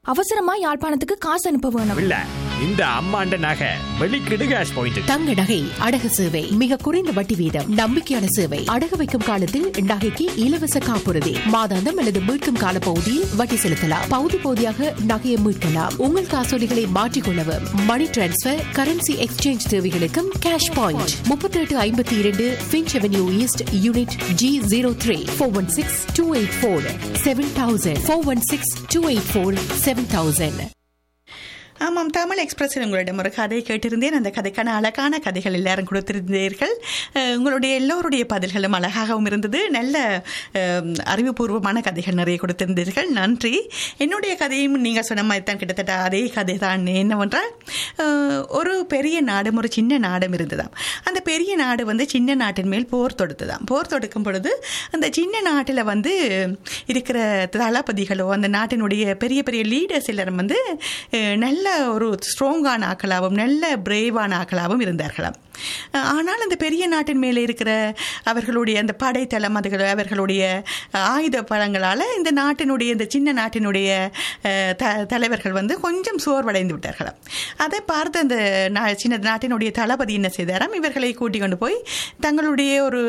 அவசரமா யாழ்ப்பாணத்துக்கு காசு அனுப்ப வேணும் இல்ல இந்த அம்மாண்ட நகை வெளிக்கிடு கேஷ் பாயிண்ட் தங்க நகை அடகு சேவை மிக குறைந்த வட்டி வீதம் நம்பிக்கையான சேவை அடகு வைக்கும் காலத்தில் நகைக்கு இலவச காப்புறுதி மாதாந்தம் அல்லது மீட்கும் கால பகுதியில் வட்டி செலுத்தலாம் பகுதி பகுதியாக நகையை மீட்கலாம் உங்கள் காசோலிகளை மாற்றிக்கொள்ளவும் மணி டிரான்ஸ்பர் கரன்சி எக்ஸ்சேஞ்ச் தேவைகளுக்கும் கேஷ் பாயிண்ட் முப்பத்தி எட்டு ஐம்பத்தி இரண்டு Finch avenue east unit G zero three four one six two eight four seven thousand four one six two eight four seven thousand ஆமாம் தமிழ் எக்ஸ்பிரஸில் உங்களிடம் ஒரு கதை கேட்டிருந்தேன் அந்த கதைக்கான அழகான கதைகள் எல்லாரும் கொடுத்திருந்தீர்கள் அஹ், உங்களுடைய எல்லோருடைய பதில்களும் அழகாகவும் இருந்தது நல்ல அஹ், அறிவுபூர்வமான கதைகள் நிறைய கொடுத்திருந்தீர்கள் நன்றி என்னுடைய கதையும் நீங்கள் சொன்ன மாதிரி தான் கிட்டத்தட்ட அதே கதை தான் என்னவென்றால் அஹ், ஒரு பெரிய நாடும் ஒரு சின்ன நாடும் இருந்ததாம் அந்த பெரிய நாடு வந்து சின்ன நாட்டின் மேல் போர் தொடுத்ததாம் போர் தொடுக்கும் பொழுது அந்த சின்ன நாட்டில் வந்து இருக்கிற தளபதிகளோ அந்த நாட்டினுடைய பெரிய பெரிய லீடர்ஸ் எல்லாரும் வந்து அஹ், நல்ல ஒரு ஸ்ட்ராங்கான ஆக்களாகவும் நல்ல பிரேவான ஆக்களாகவும் இருந்தார்களாம் அஹ், ஆனால் அந்த பெரிய நாட்டின் மேலே இருக்கிற அவர்களுடைய அந்த படைத்தளம் அதுகள் அவர்களுடைய அஹ், ஆயுத பலங்களால் இந்த நாட்டினுடைய இந்த சின்ன நாட்டினுடைய அஹ், த தலைவர்கள் வந்து கொஞ்சம் சோர்வடைந்து விட்டார்களாம் அதை பார்த்து அந்த நா- சின்ன நாட்டினுடைய தளபதி என்ன செய்தாராம் இவர்களை கூட்டிக் கொண்டு போய் தங்களுடைய ஒரு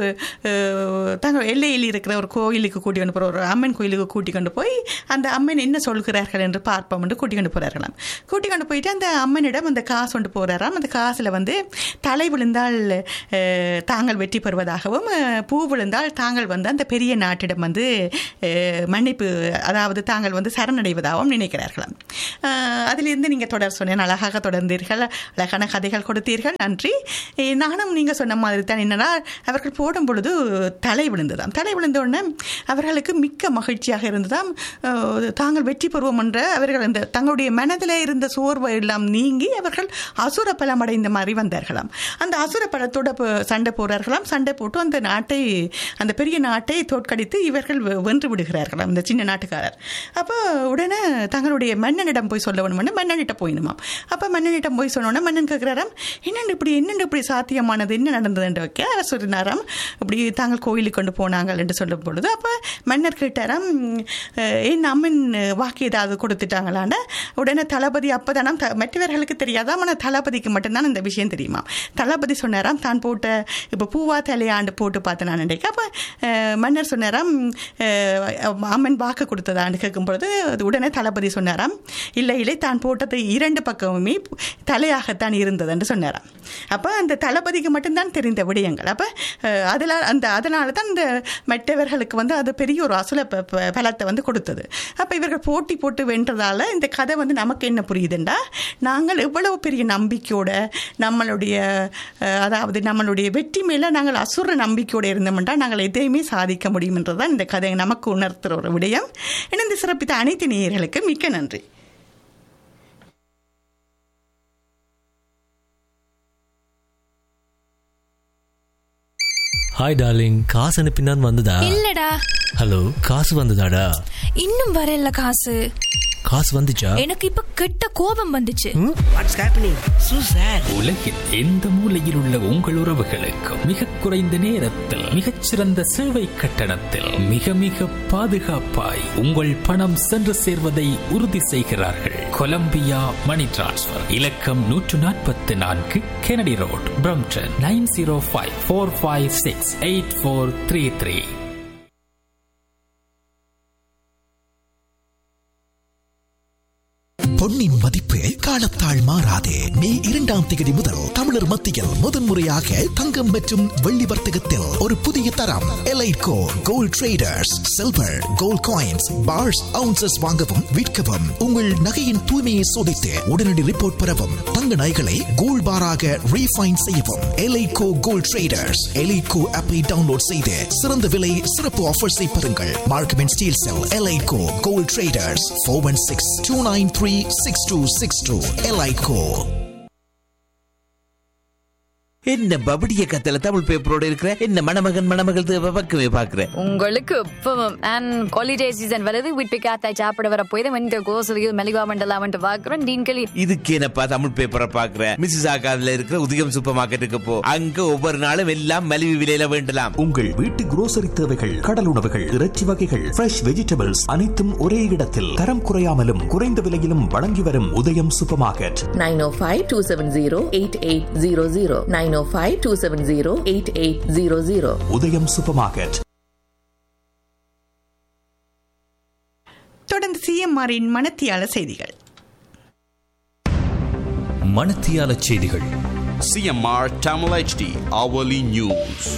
அஹ், தங்கள் எல்லையில் இருக்கிற ஒரு கோயிலுக்கு கூட்டி கொண்டு போகிற ஒரு அம்மன் கோயிலுக்கு கூட்டி கொண்டு போய் அந்த அம்மன் என்ன சொல்கிறார்கள் என்று பார்ப்போம் என்று கூட்டி கொண்டு போகிறார்களாம் கூட்டி கொண்டு போயிட்டு அந்த அம்மனிடம் அந்த காசு கொண்டு போகிறாராம் அந்த காசில் வந்து தலை விழுந்தால் அஹ், தாங்கள் வெற்றி பெறுவதாகவும் அஹ், பூ விழுந்தால் தாங்கள் வந்து அந்த பெரிய நாட்டிடம் வந்து அஹ், மன்னிப்பு அதாவது தாங்கள் வந்து சரணடைவதாகவும் நினைக்கிறார்களாம் அஹ், அதிலிருந்து நீங்கள் தொடர் சொன்னேன் அழகாக தொடர்ந்தீர்கள் அழகான கதைகள் கொடுத்தீர்கள் நன்றி அஹ், நானும் நீங்கள் சொன்ன மாதிரி தான் என்னன்னா அவர்கள் போடும் பொழுது தலை விழுந்ததாம் தலை விழுந்த உடனே அவர்களுக்கு மிக்க மகிழ்ச்சியாக இருந்ததாம் அஹ், தாங்கள் வெற்றி பெறுவோம் என்ற அவர்கள் அந்த தங்களுடைய மனதில் இருந்த சோர்வு எல்லாம் நீங்கி அவர்கள் அசுர பலம் அடைந்த மாதிரி வந்தார்களாம் அந்த அசுர பலத்தோட போ- சண்டை போறார்களாம் சண்டை போட்டு அந்த நாட்டை அந்த பெரிய நாட்டை தோற்கடித்து இவர்கள் வெ- வென்று விடுகிறார்களாம் அந்த சின்ன நாட்டுக்காரர் அப்போ உடனே தங்களுடைய மன்னனிடம் போய் சொல்ல வேணும்னு மன்னனிட்ட போயிடுமாம் அப்போ மன்னனிடம் போய் சொன்னோன்னே மன்னன் கேட்குறாராம் என்னென்று இப்படி என்னென்று இப்படி சாத்தியமானது என்ன நடந்தது என்று வைக்க அவர் சொல்லினாராம் இப்படி தாங்கள் கோயிலுக்கு கொண்டு போனாங்கள் என்று சொல்லும் பொழுது அப்போ மன்னர் கேட்டாராம் "அஹ், என் அம்மன் வாக்கு ஏதாவது கொடுத்துட்டாங்களான்னு உடனே தளபதி அப்போதானாம் த மற்றவர்களுக்கு தெரியாதாம் ஆனால் தளபதிக்கு மட்டும்தான் இந்த விஷயம் தெரியுமா தளபதி சொன்னாராம் தான் போட்ட இப்போ பூவா தலையாண்டு போட்டு பார்த்தேன் நான் நினைக்க அப்போ மன்னர் சொன்னாராம் அஹ், அம்மன் வாக்கு கொடுத்ததான்னு கேட்கும் பொழுது அது உடனே தளபதி சொன்னாராம் இல்லை இல்லை தான் போட்டது இரண்டு பக்கமுமே தலையாகத்தான் இருந்தது என்று சொன்னாராம் அப்போ அந்த தளபதிக்கு மட்டும்தான் தெரிந்த விடயங்கள் அப்போ அதில் அந்த அதனால தான் இந்த மற்றவர்களுக்கு வந்து அது பெரிய ஒரு அசுல ப- ப- பலத்தை வந்து கொடுத்தது அப்போ இவர்கள் போட்டி போட்டு வென்றதால இந்த கதை வந்து நமக்கு என்ன புரியுதுண்டா நாங்கள் எவ்வளவு பெரிய நம்பிக்கையோட நம்மளுடைய அஹ், அதாவது நம்மளுடைய வெற்றி மேலே நாங்கள் அசுர நம்பிக்கையோடு இருந்தோம்னா நாங்கள் எதையுமே சாதிக்க முடியும்ன்றதான் இந்த கதை நமக்கு உணர்த்துற ஒரு விடயம் இணைந்து சிறப்பித்த அனைத்து நேயர்களுக்கு மிக்க நன்றி ஹாய் டார்லிங் காசு அனுப்பினான் வந்ததா இல்லடா ஹலோ காசு வந்ததாடா இன்னும் வரல காசு காசு வந்துச்சா எனக்கு இப்ப கெட்ட கோபம் வந்துச்சு வாட்ஸ் ஹேப்பனிங் சூ சார் உலகில் எந்த மூலையில் உள்ள உங்கள் உறவுகளுக்கு மிக குறைந்த நேரத்தில் மிகச்சிறந்த சேவை கட்டணத்தில் மிக மிக பாதுகாப்பாய் உங்கள் பணம் சென்று சேர்வதை உறுதி செய்கிறார்கள் கொலம்பியா மணி டிரான்ஸ்ஃபர் இலக்கம் நூற்று நாற்பத்தி நான்கு Kennedy road Brampton nine zero five four five six eight four three three பொன்னின் மதிப்பு காலத்தால் மாறாது மே இரண்டாம் தேதி முதல் தமிழர் மத்தியில் முதன்முறையாக தங்கம் மற்றும் வெள்ளி வர்த்தகத்தில் ஒரு புதிய தரம் Elitco gold traders silver gold coins bars ounces வாங்கவும் விற்கவும் உங்கள் நகையின் தூய்மையை சோதித்து உடனடி ரிப்போர்ட் பெறவும் தங்க நகைகளை கோல்ட் பாராக ரீஃபைன் செய்யவும் எலைட்கோ கோல்ட் ட்ரேடர்ஸ் எலைட்கோ ஆப்பை டவுன்லோட் செய்து சிறந்த விலை சிறப்பு ஆஃபர்ஸை பெறுங்கள் Markham and Steeles Elitco gold traders four one six two nine three six two six two Elitco என்ன பபடிய கத்தல தமிழ் பேப்பரோட இருக்கிற என்ன மணமகன் மணமகள் தேவை பக்கமே பாக்குற உங்களுக்கு இப்பவும் அண்ட் ஹாலிடே சீசன் வருது வீட்டு காத்தாய் சாப்பிட வர போய் வந்து கோசலியில் மெலிவா மண்டலாம் வந்து பாக்குறோம் நீங்களே இதுக்கு என்னப்பா தமிழ் பேப்பரை பாக்குற மிஸ்ஸஸ் ஆகாதுல இருக்கிற உதயம் சூப்பர் மார்க்கெட்டுக்கு போ அங்க ஒவ்வொரு நாளும் எல்லாம் மலிவு விலையில வேண்டலாம் உங்கள் வீட்டு குரோசரி தேவைகள் கடல் உணவுகள் இறைச்சி வகைகள் ஃப்ரெஷ் வெஜிடபிள்ஸ் அனைத்தும் ஒரே இடத்தில் தரம் குறையாமலும் குறைந்த விலையிலும் வழங்கி வரும் Udayam super market nine O five two seven zero eight eight zero zero nine O five two seven zero eight eight zero zero Udayam super market தொடர்ந்து சிஎம்ஆரின் மனத்தியால செய்திகள் மணத்தியால செய்திகள் சிஎம்ஆர் தமிழ் ஹெச்டி அவலி நியூஸ்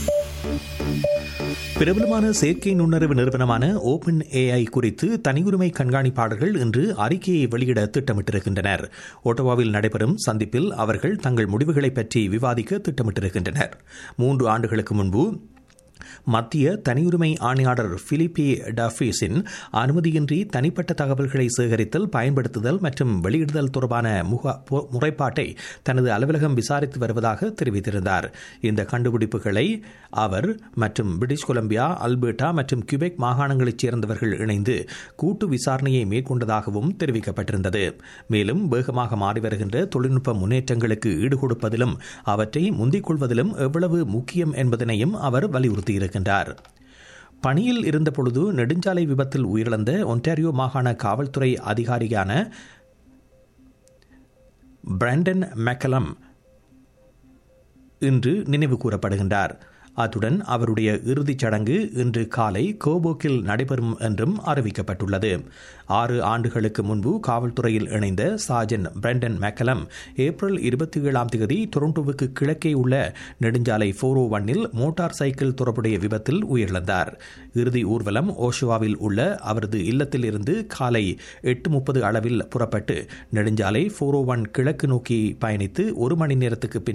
பிரபலமான செயற்கை நுண்ணறிவு நிறுவனமான ஓபன் ஏஐ குறித்து தனியுரிமை கண்காணிப்பாளர்கள் இன்று அறிக்கையை வெளியிட திட்டமிட்டிருக்கின்றனர் ஒட்டோவாவில் நடைபெறும் சந்திப்பில் அவர்கள் தங்கள் முடிவுகளை பற்றி விவாதிக்க திட்டமிட்டிருக்கின்றனர் மூன்று ஆண்டுகளுக்கு முன்பு மத்திய தனியுரிமை ஆணையாளர் பிலிப்பி டஃபீஸின் அனுமதியின்றி தனிப்பட்ட தகவல்களை சேகரித்தல் பயன்படுத்துதல் மற்றும் வெளியிடுதல் தொடர்பான முக முறைப்பாட்டை தனது அலுவலகம் விசாரித்து வருவதாக தெரிவித்திருந்தார் இந்த கண்டுபிடிப்புகளை அவர் மற்றும் பிரிட்டிஷ் கொலம்பியா அல்பர்டா மற்றும் கியூபெக் மாகாணங்களைச் சேர்ந்தவர்கள் இணைந்து கூட்டு விசாரணையை மேற்கொண்டதாகவும் தெரிவிக்கப்பட்டிருந்தது மேலும் வேகமாக மாறி வருகின்ற தொழில்நுட்ப முன்னேற்றங்களுக்கு ஈடுகொடுப்பதிலும் அவற்றை முந்திக் கொள்வதிலும் எவ்வளவு முக்கியம் என்பதனையும் அவர் வலியுறுத்தியிருக்கிறார் இருக்கின்றார் பணியில் இருந்தபொழுது நெடுஞ்சாலை விபத்தில் உயிரிழந்த ஒன்டாரியோ மாகாண காவல்துறை அதிகாரியான பிராண்டன் மெக்கலம் இன்று நினைவு கூறப்படுகின்றார் அத்துடன் அவருடைய இறுதிச் சடங்கு இன்று காலை கோபோக்கில் நடைபெறும் என்றும் அறிவிக்கப்பட்டுள்ளது ஆறு ஆண்டுகளுக்கு முன்பு காவல்துறையில் இணைந்த சாஜன் பிரண்டன் மேக்கலம் ஏப்ரல் இருபத்தி ஏழாம் தேதி டொரண்டோவுக்கு கிழக்கே உள்ள நெடுஞ்சாலை ஃபோர் ஓ ஒன்னில் மோட்டார் சைக்கிள் தொடர்புடைய விபத்தில் உயிரிழந்தார் இறுதி ஊர்வலம் ஓஷுவாவில் உள்ள அவரது இல்லத்தில் இருந்து காலை எட்டு முப்பது அளவில் புறப்பட்டு நெடுஞ்சாலை ஃபோர் ஓ ஒன் கிழக்கு நோக்கி பயணித்து ஒரு மணி நேரத்துக்கு பின்